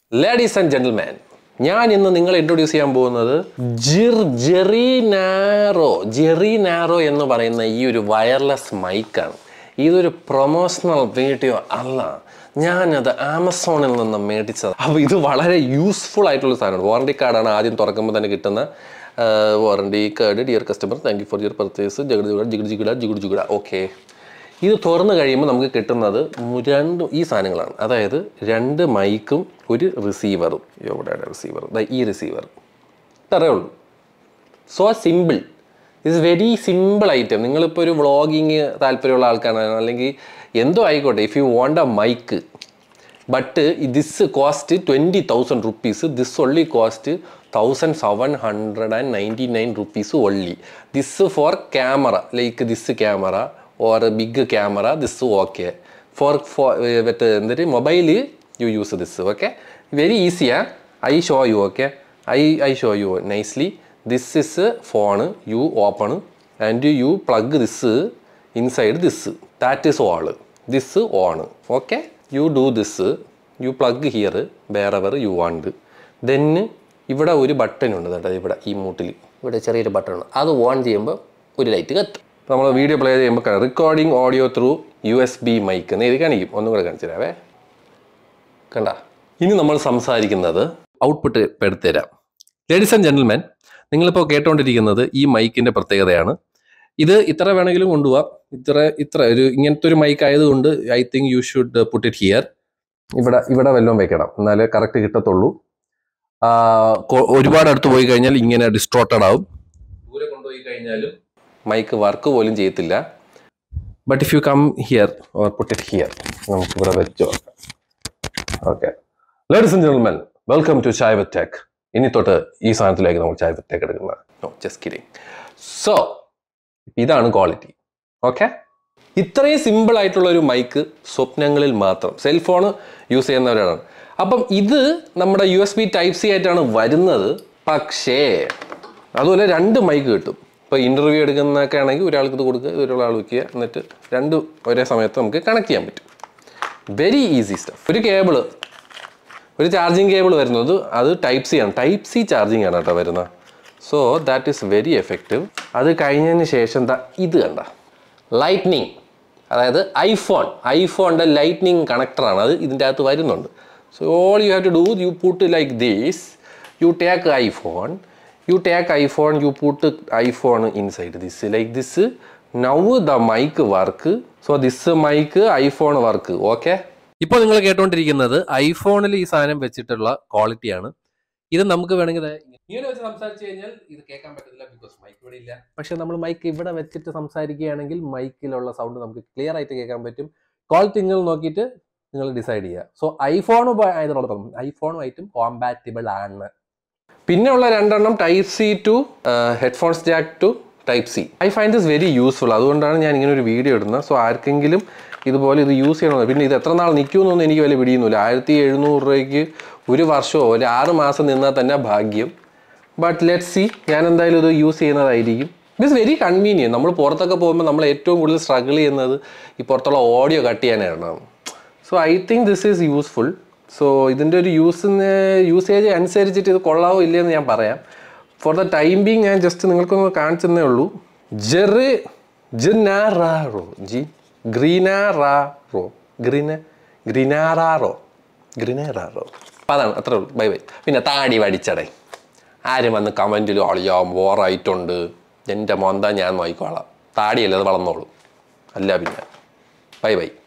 ladies and gentleman ഞാൻ ഇന്ന് നിങ്ങളെ ഇൻട്രൊഡ്യൂസ് ചെയ്യാൻ പോകുന്നത് ജിർ ജെറി നാരോ ജെറി നാരോ എന്ന് പറയുന്ന ഈ ഒരു വയർലെസ് മൈക്കാണ് ഇതൊരു പ്രൊമോഷണൽ വീഡിയോ അല്ല ഞാനത് ആമസോണിൽ നിന്ന് മേടിച്ചത് അപ്പോൾ ഇത് വളരെ യൂസ്ഫുൾ ആയിട്ടുള്ള സാധനമാണ് വാറണ്ടി കാർഡാണ് ആദ്യം തുറക്കുമ്പോൾ തന്നെ കിട്ടുന്ന warranty card dear customer thank you for your purchase ജഗഡ് ജുഗട ജിഗഡ് ജിഗട ജിഗുഡ് ജിഗുട ഓക്കെ ഇത് തുറന്നു കഴിയുമ്പോൾ നമുക്ക് കിട്ടുന്നത് മു- രണ്ട് ഈ സാധനങ്ങളാണ് അതായത് രണ്ട് മൈക്കും ഒരു റിസീവറും എവിടെയാണ് റിസീവർ ഈ റിസീവർ ഇത്രയേ ഉള്ളൂ so simple it's very simple item നിങ്ങളിപ്പോൾ ഒരു വ്ളോഗിങ് താല്പര്യമുള്ള ആൾക്കാരാണ് അല്ലെങ്കിൽ എന്തോ ആയിക്കോട്ടെ if you want a mic but this cost twenty thousand rupees this only cost thousand seven hundred and ninety nine rupees only this for camera like this camera or big camera this okay for for മറ്റേ എന്തൊരു mobile you use this okay very ഈസിയാ I show you okay I I show U nicely this is phone you open and you plug this inside this that is all this on okay you do this you plug here wherever you want then ഇവിടെ ഒരു button ഉണ്ട് കേട്ടോ ഇവിടെ ഈ മൂട്ടിൽ ഇവിടെ ചെറിയൊരു button ഉണ്ട് അത് ഓൺ ചെയ്യുമ്പോൾ ഒരു ലൈറ്റ് കത്തും നമ്മൾ വീഡിയോ പ്ലേ ചെയ്യുമ്പോൾ recording audio through U S B mic എന്ന് എഴുതി കാണിക്കും ഒന്നും കൂടെ കാണിച്ചു തരാവേ കണ്ട ഇനി നമ്മൾ സംസാരിക്കുന്നത് ഔട്ട്പുട്ട് ഇപ്പം എടുത്തുതരാം ലേഡീസ് ആൻഡ് ജെന്റിൽമാൻ നിങ്ങളിപ്പോൾ കേട്ടോണ്ടിരിക്കുന്നത് ഈ മൈക്കിന്റെ പ്രത്യേകതയാണ് ഇത് ഇത്ര വേണമെങ്കിലും കൊണ്ടുപോവാം ഇത്ര ഇത്ര ഒരു ഇങ്ങനത്തെ ഒരു മൈക്ക് ആയതുകൊണ്ട് I think you should put it here ഇവിടെ ഇവിടെ വല്ലതും വെക്കണം എന്നാലേ കറക്റ്റ് കിട്ടത്തുള്ളൂ ആ, കൊ- ഒരുപാട് അടുത്ത് പോയി കഴിഞ്ഞാൽ ഇങ്ങനെ ഡിസ്ട്രോട്ടഡ് ആവും ദൂരെ കൊണ്ടുപോയി കഴിഞ്ഞാലും മൈക്ക് വർക്ക് പോലും ചെയ്യത്തില്ല but if you come here or put it here നമുക്ക് ഇവിടെ വെച്ചോ okay ladies and gentlemen welcome to chai with tech ഇനി തൊട്ട് ഈ സാധനത്തിലേക്ക് നമ്മൾ ചായ് വിത്ത് ടെക് എടുക്കുന്നത് നോ ജസ്റ്റ് കിഡിങ് സോ ഇതാണ് ക്വാളിറ്റി ഓക്കെ ഇത്രയും സിമ്പിൾ ആയിട്ടുള്ള ഒരു മൈക്ക് സ്വപ്നങ്ങളിൽ മാത്രം സെൽഫോൺ യൂസ് ചെയ്യുന്നവരാണ് അപ്പം ഇത് നമ്മുടെ U S B type C ആയിട്ടാണ് വരുന്നത് പക്ഷേ അതുപോലെ രണ്ട് മൈക്ക് കിട്ടും ഇപ്പോൾ ഇൻ്റർവ്യൂ എടുക്കുന്നതൊക്കെ ആണെങ്കിൽ ഒരാൾക്ക് ഇത് കൊടുക്കുക ഒരാൾ വയ്ക്കുക എന്നിട്ട് രണ്ട് ഒരേ സമയത്ത് നമുക്ക് കണക്ട് ചെയ്യാൻ പറ്റും വെരി ഈസി സ്റ്റഫ് ഒരു കേബിള് ഒരു ചാർജിങ് കേബിൾ വരുന്നത് അത് ടൈപ്പ് സി ആണ് ടൈപ്പ് സി ചാർജിങ് ആണ് കേട്ടോ വരുന്നത് so that is very effective അത് കഴിഞ്ഞതിന് ശേഷം ദാ ഇത് കണ്ട ലൈറ്റ്നിങ് അതായത് ഐഫോൺ ഐഫോണിൻ്റെ ലൈറ്റ്നിങ് കണക്ടറാണ് അത് ഇതിൻ്റെ അകത്ത് വരുന്നുണ്ട് so all you have to do you put like these you take iPhone you take iPhone you put iPhone inside this like this now the mic work so this mic iPhone work okay ഇപ്പോൾ നിങ്ങൾ കേട്ടോണ്ടിരിക്കുന്നത് ഐഫോണിൽ ഈ സാധനം വെച്ചിട്ടുള്ള ക്വാളിറ്റിയാണ് ഇത് നമുക്ക് വേണമെങ്കിൽ ദേ ഇങ്ങനെ വെച്ച് സംസാരിച്ചു കഴിഞ്ഞാൽ ഇത് കേൾക്കാൻ പറ്റത്തില്ല ബിക്കോസ് മൈക്ക് ഇവിടെ ഇല്ല പക്ഷെ നമ്മൾ മൈക്ക് ഇവിടെ വെച്ചിട്ട് സംസാരിക്കുകയാണെങ്കിൽ മൈക്കിലുള്ള സൗണ്ട് നമുക്ക് ക്ലിയർ ആയിട്ട് കേൾക്കാൻ പറ്റും ക്വാളിറ്റി നിങ്ങൾ നോക്കിയിട്ട് നിങ്ങൾ ഡിസൈഡ് ചെയ്യുക സോ ഐഫോൺ ആയതോടൊപ്പം ഐഫോണുമായിട്ടും കോമ്പാറ്റിബിൾ ആണ് പിന്നെ ഉള്ള രണ്ടെണ്ണം type C to headphones jack to type C I find this very useful അതുകൊണ്ടാണ് ഞാൻ ഇങ്ങനെ ഒരു വീഡിയോ ഇടുന്നത് സോ ആർക്കെങ്കിലും ഇതുപോലെ ഇത് യൂസ് ചെയ്യണമെന്ന് പിന്നെ ഇത് എത്ര നാൾ നിൽക്കുമെന്നൊന്നും എനിക്ക് വലിയ പിടിയൊന്നുമില്ല ആയിരത്തി എഴുന്നൂറ് രൂപയ്ക്ക് ഒരു വർഷമോ ഒരു ആറ് മാസം നിന്നാൽ തന്നെ ഭാഗ്യം ബട്ട് ലെറ്റ് സി ഞാൻ എന്തായാലും ഇത് യൂസ് ചെയ്യുന്നതായിരിക്കും ഇറ്റ്സ് വെരി കൺവീനിയൻ നമ്മൾ പുറത്തൊക്കെ പോകുമ്പോൾ നമ്മൾ ഏറ്റവും കൂടുതൽ സ്ട്രഗിൾ ചെയ്യുന്നത് ഈ പുറത്തുള്ള ഓഡിയോ കട്ട് ചെയ്യാനാണ് so I think this is useful so ഇതിൻ്റെ ഒരു യൂസിന് യൂസേജ് അനുസരിച്ചിട്ട് ഇത് കൊള്ളാവോ ഇല്ലയെന്ന് ഞാൻ പറയാം ഫോർ ദ ടൈം ബീങ് ഞാൻ ജസ്റ്റ് നിങ്ങൾക്കൊന്ന് കാണിച്ചെന്നേ ഉള്ളൂ ജെറി ജിനാറാറോ ജി ഗ്രീനാറാറോ ഗ്രീന ഗ്രീനാറാറോ ഗ്രീനാറാറോ അപ്പം അതാണ് അത്രേ ഉള്ളൂ ബൈ ബൈ പിന്നെ താടി വടിച്ചടേ ആരും വന്ന് കമൻറ്റിൽ അളിയാ ബോറായിട്ടുണ്ട് എൻ്റെ മൊന്ത ഞാൻ നോക്കിക്കോളാം താടിയല്ലേ അത് വളർന്നോളൂ അല്ല പിന്നെ ബൈ ബൈ